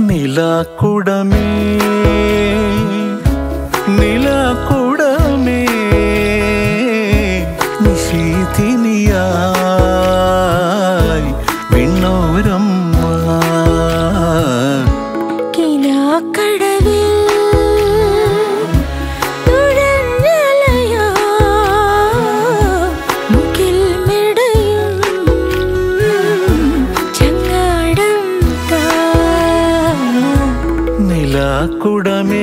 നിലാക്കുടമേ നിലാക്കുടമേ നിശീതിനിയായി വിണ്ണോരമ്മ കിനാക്കടവിൽ തുഴഞ്ഞലയോ മുകിൽ മെടയും ചങ്ങാടം താ നിലാക്കുടമേ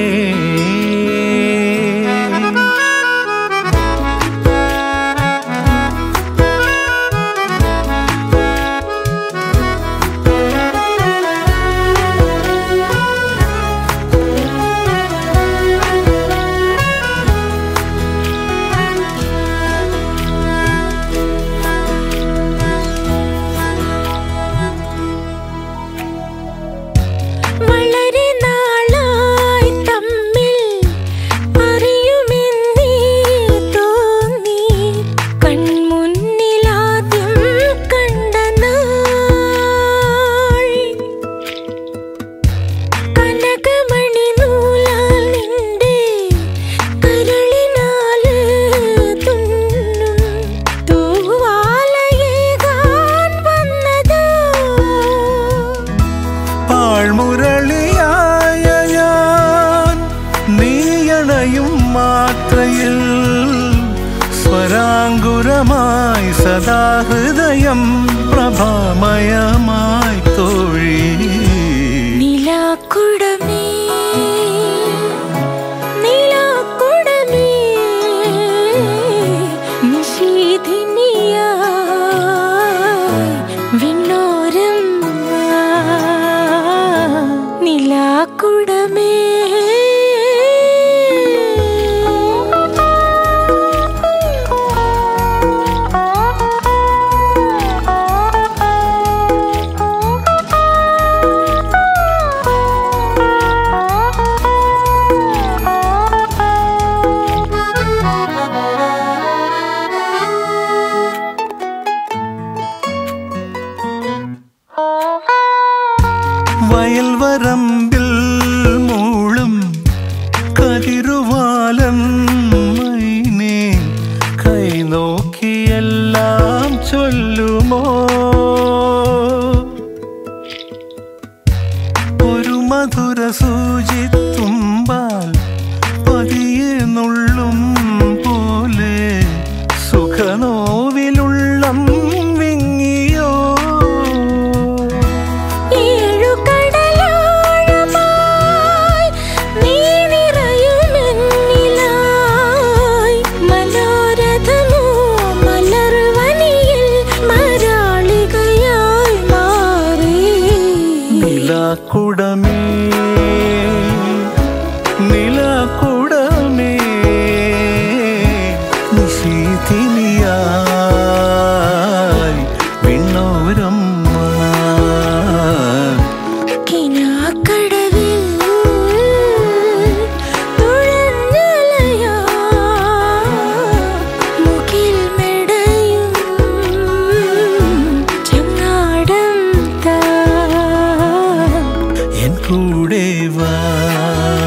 വളരെ നാളായി തമ്മിൽ അറിയുമെന്നേ തോന്നി കൺമുന്നിലാദ്യം കണ്ട നാൾ കനകമണി നൂലാൽ നിന്റെ കരളിനാല് തുന്നും തൂവാലയേകാൻ വന്നതോ പാഴ്മുരളിയായ ഞാൻ നീയണയും മാത്രയിൽ സ്വരാങ്കുരമായി സദാഹൃദയം പ്രഭാമയമായി തോഴി നിലാക്കുടമേ നിലാക്കുടമേ നിശീധിനിയായി വിണ്ണോരം നിലാക്കുടമേ വയൽവരമ്പിൽ മൂളും കതിരുവാലം മൈനേ കൈ നോക്കിയെല്ലാം ചൊല്ലുമോ ഒരു മധുര സൂചിത്തുമ്പാൽ പതിയെ നുള്ളും പോലെ സുഖനോവിലുള്ളം വിങ്ങിയോ ഏഴു കടലാഴമായി നീ നിറയുമെന്നിലായി മനോരഥമോ മലർവനിയിൽ മരാളികയായി മാറി നിലാക്കുടമേ നിലാക്കുടമേ നിശീതിനിയായി വിണ്ണോരമ്മ കിനാക്കടവിൽ തുഴഞ്ഞലയോ മുകിൽ മെടയും ചങ്ങാടം താ എൻ കൂടെ വാ